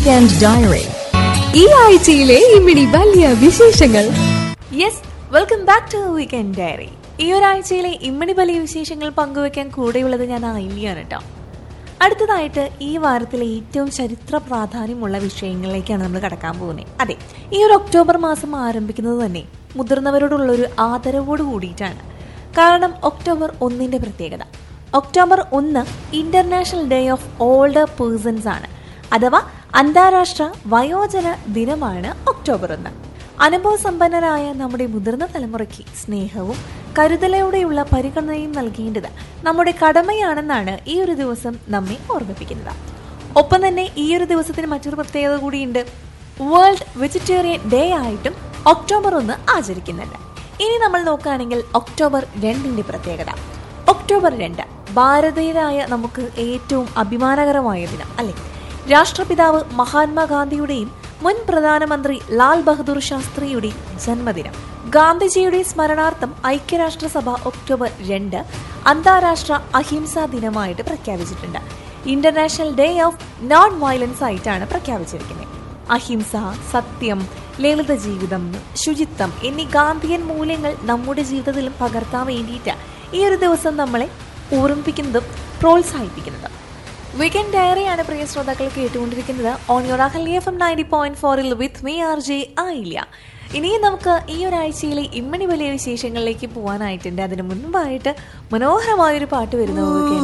weekend diary ഈ ആഴ്ചയിലെ ഇമ്മിണി വലിയ വിശേഷങ്ങൾ yes welcome back to weekend diary ഈ ഒരാഴ്ചയിലെ ഇമ്മണി വലിയ വിശേഷങ്ങൾ പങ്കുവെക്കാൻ കൂടെയുള്ളത് ഞാൻ ആയില്യാണ് കേട്ടോ അടുത്തതായിട്ട് ഈ വാരത്തിലെ ഏറ്റവും ചരിത്ര പ്രാധാന്യമുള്ള വിഷയങ്ങളിലേക്കാണ് നമ്മൾ കടക്കാൻ പോകുന്നത് അതെ ഈ ഒരു ഒക്ടോബർ മാസം ആരംഭിക്കുന്നത് തന്നെ മുതിർന്നവരോടുള്ള ഒരു ആദരവോട് കൂടിയിട്ടാണ് കാരണം ഒക്ടോബർ ഒന്നിന്റെ പ്രത്യേകത ഒക്ടോബർ ഒന്ന് international day of older persons ആണ് അഥവാ അന്താരാഷ്ട്ര വയോജന ദിനമാണ് ഒക്ടോബർ ഒന്ന് അനുഭവസമ്പന്നരായ നമ്മുടെ മുതിർന്ന തലമുറയ്ക്ക് സ്നേഹവും കരുതലോടെയുള്ള പരിഗണനയും നൽകേണ്ടത് നമ്മുടെ കടമയാണെന്നാണ് ഈ ഒരു ദിവസം നമ്മെ ഓർമ്മിപ്പിക്കുന്നത് ഒപ്പം തന്നെ ഈ ഒരു ദിവസത്തിന് മറ്റൊരു പ്രത്യേകത കൂടിയുണ്ട് വേൾഡ് വെജിറ്റേറിയൻ ഡേ ആയിട്ടും ഒക്ടോബർ ഒന്ന് ആചരിക്കുന്നുണ്ട് ഇനി നമ്മൾ നോക്കുകയാണെങ്കിൽ ഒക്ടോബർ രണ്ടിന്റെ പ്രത്യേകത ഒക്ടോബർ രണ്ട് ഭാരതീയരായ നമുക്ക് ഏറ്റവും അഭിമാനകരമായ ദിനം അല്ലെ രാഷ്ട്രപിതാവ് മഹാത്മാഗാന്ധിയുടെയും മുൻ പ്രധാനമന്ത്രി ലാൽ ബഹദൂർ ശാസ്ത്രിയുടെയും ജന്മദിനം ഗാന്ധിജിയുടെ സ്മരണാർത്ഥം ഐക്യരാഷ്ട്രസഭ ഒക്ടോബർ രണ്ട് അന്താരാഷ്ട്ര അഹിംസാ ദിനമായിട്ട് പ്രഖ്യാപിച്ചിട്ടുണ്ട് international day of non violence ആയിട്ടാണ് പ്രഖ്യാപിച്ചിരിക്കുന്നത് അഹിംസ സത്യം ലളിത ജീവിതം ശുചിത്വം എന്നീ ഗാന്ധിയൻ മൂല്യങ്ങൾ നമ്മുടെ ജീവിതത്തിലും പകർത്താൻ വേണ്ടിയിട്ട് ഈ ഒരു ദിവസം നമ്മളെ ഓർമ്മിപ്പിക്കുന്നതും പ്രോത്സാഹിപ്പിക്കുന്നതും വീക്കെൻഡ് ഡയറിയാണ് പ്രിയ ശ്രോതാക്കൾ കേട്ടുകൊണ്ടിരിക്കുന്നത് on your Ahalya F M ninety point ഫോറിൽ വിത്ത് മീ ആർ ജെ ആയില്ല ഇനിയും നമുക്ക് ഈ ഒരാഴ്ചയിലെ ഇമ്മണി വലിയ വിശേഷങ്ങളിലേക്ക് പോകാനായിട്ടുണ്ട് അതിന് മുൻപായിട്ട് മനോഹരമായൊരു പാട്ട് വരുന്നത്